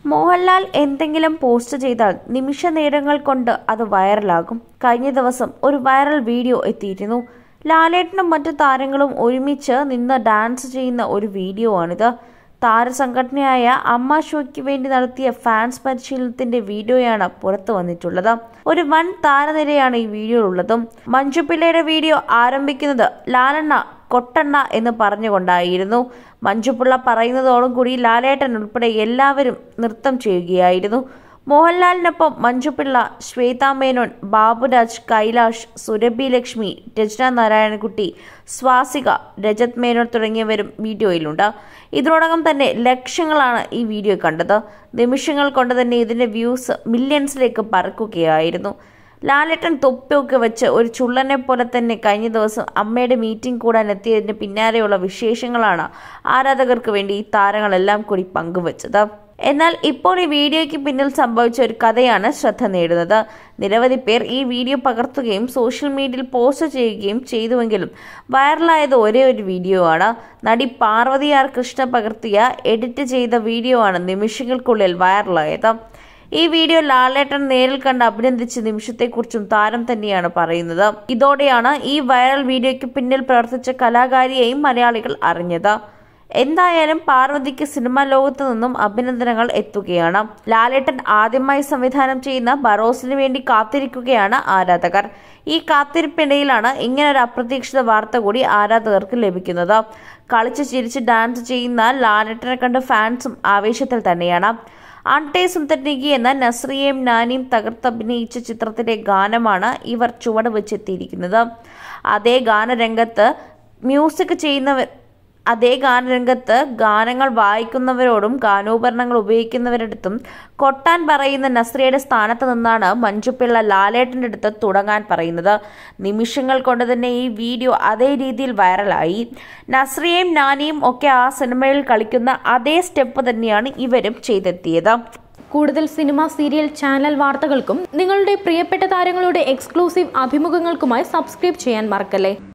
മോഹൻലാൽ എന്തെങ്കിലും പോസ്റ്റ് ചെയ്താൽ നിമിഷ നേരങ്ങൾ കൊണ്ട് അത് വൈറലാകും കഴിഞ്ഞ ദിവസം ഒരു വൈറൽ വീഡിയോ എത്തിയിരുന്നു ലാലേട്ടനും മറ്റു താരങ്ങളും ഒരുമിച്ച് നിന്ന് ഡാൻസ് ചെയ്യുന്ന ഒരു വീഡിയോ ആണിത് താരസംഘടനയായ അമ്മ ഷോയ്ക്ക് വേണ്ടി നടത്തിയ ഫാൻസ് പരിശീലനത്തിന്റെ വീഡിയോയാണ് പുറത്തു വന്നിട്ടുള്ളത് ഒരു വൻ താരനിരയാണ് ഈ വീഡിയോയിലുള്ളതും മഞ്ജു പിള്ളയുടെ വീഡിയോ ആരംഭിക്കുന്നത് ലാലണ്ണ കൊട്ടണ്ണ എന്ന് പറഞ്ഞുകൊണ്ടായിരുന്നു മഞ്ജുപിള്ള പറയുന്നതോടും കൂടി ലാലേട്ടൻ ഉൾപ്പെടെ എല്ലാവരും നൃത്തം ചെയ്യുകയായിരുന്നു മോഹൻലാലിനൊപ്പം മഞ്ജുപിള്ള ശ്വേതാ മേനോൻ ബാബുരാജ് കൈലാഷ് സുരഭി ലക്ഷ്മി രചന നാരായണൻകുട്ടി സ്വാസിക രജത് മേനോൻ തുടങ്ങിയവരും വീഡിയോയിലുണ്ട് ഇതിനോടകം തന്നെ ലക്ഷങ്ങളാണ് ഈ വീഡിയോ കണ്ടത് നിമിഷങ്ങൾ കൊണ്ട് തന്നെ ഇതിന്റെ വ്യൂസ് മില്യൺസിലേക്ക് പറക്കുകയായിരുന്നു ലാലേട്ടൻ തൊപ്പിയൊക്കെ വെച്ച് ഒരു ചുള്ളനെ പോലെ തന്നെ കഴിഞ്ഞ ദിവസം അമ്മയുടെ മീറ്റിംഗ് കൂടാൻ എത്തിയതിന് പിന്നാലെയുള്ള വിശേഷങ്ങളാണ് ആരാധകർക്ക് വേണ്ടി ഈ താരങ്ങളെല്ലാം കൂടി പങ്കുവച്ചത് എന്നാൽ ഇപ്പോൾ ഈ വീഡിയോയ്ക്ക് പിന്നിൽ സംഭവിച്ച ഒരു കഥയാണ് ശ്രദ്ധ നേടുന്നത് നിരവധി പേർ ഈ വീഡിയോ പകർത്തുകയും സോഷ്യൽ മീഡിയയിൽ പോസ്റ്റ് ചെയ്യുകയും ചെയ്തുവെങ്കിലും വൈറലായത് ഒരേ ഒരു വീഡിയോ ആണ് നടി പാർവതി ആർ കൃഷ്ണ പകർത്തിയ എഡിറ്റ് ചെയ്ത വീഡിയോ ആണ് നിമിഷങ്ങൾക്കുള്ളിൽ വൈറലായത് ഈ വീഡിയോ ലാലേട്ടൻ നേരിൽ കണ്ട് അഭിനന്ദിച്ച നിമിഷത്തെക്കുറിച്ചും താരം തന്നെയാണ് പറയുന്നത് ഇതോടെയാണ് ഈ വൈറൽ വീഡിയോയ്ക്ക് പിന്നിൽ പ്രവർത്തിച്ച കലാകാരിയെയും മലയാളികൾ അറിഞ്ഞത് എന്തായാലും പാർവതിക്ക് സിനിമാ ലോകത്തു നിന്നും അഭിനന്ദനങ്ങൾ എത്തുകയാണ് ലാലേട്ടൻ ആദ്യമായി സംവിധാനം ചെയ്യുന്ന ബറോസിന് വേണ്ടി കാത്തിരിക്കുകയാണ് ആരാധകർ ഈ കാത്തിരിപ്പിനിടയിലാണ് ഇങ്ങനൊരു അപ്രതീക്ഷിത വാർത്ത കൂടി ആരാധകർക്ക് ലഭിക്കുന്നത് കളിച്ച് ചിരിച്ച് ഡാൻസ് ചെയ്യുന്ന ലാലേട്ടനെ കണ്ട് ഫാൻസും ആവേശത്തിൽ തന്നെയാണ് ആൺടേ സുന്ദർനികി എന്ന നസ്രിയയും നാനിയും തകർത്തഭിനയിച്ച ചിത്രത്തിലെ ഗാനമാണ് ഇവർ ചുവട് വെച്ചെത്തിയിരിക്കുന്നത് അതേ ഗാനരംഗത്ത് മ്യൂസിക് ചെയ്യുന്നവർ അതേ ഗാനരംഗത്ത് ഗാനങ്ങൾ വായിക്കുന്നവരോടും ഗാനോപകരണങ്ങൾ ഉപയോഗിക്കുന്നവരടുത്തും കൊട്ടാൻ പറയുന്ന നസ്രിയയുടെ സ്ഥാനത്ത് നിന്നാണ് മഞ്ജുപിള്ള ലാലേട്ടൻ്റെ അടുത്ത് തുടങ്ങാൻ പറയുന്നത് നിമിഷങ്ങൾ കൊണ്ട് തന്നെ ഈ വീഡിയോ അതേ രീതിയിൽ വൈറലായി നസ്രിയയും നാനിയും ഒക്കെ ആ സിനിമയിൽ കളിക്കുന്ന അതേ സ്റ്റെപ്പ് തന്നെയാണ് ഇവരും ചെയ്തെത്തിയത് കൂടുതൽ സിനിമ സീരിയൽ ചാനൽ വാർത്തകൾക്കും നിങ്ങളുടെ പ്രിയപ്പെട്ട താരങ്ങളുടെ എക്സ്ക്ലൂസീവ് അഭിമുഖങ്ങൾക്കുമായി സബ്സ്ക്രൈബ് ചെയ്യാൻ മറക്കല്ലേ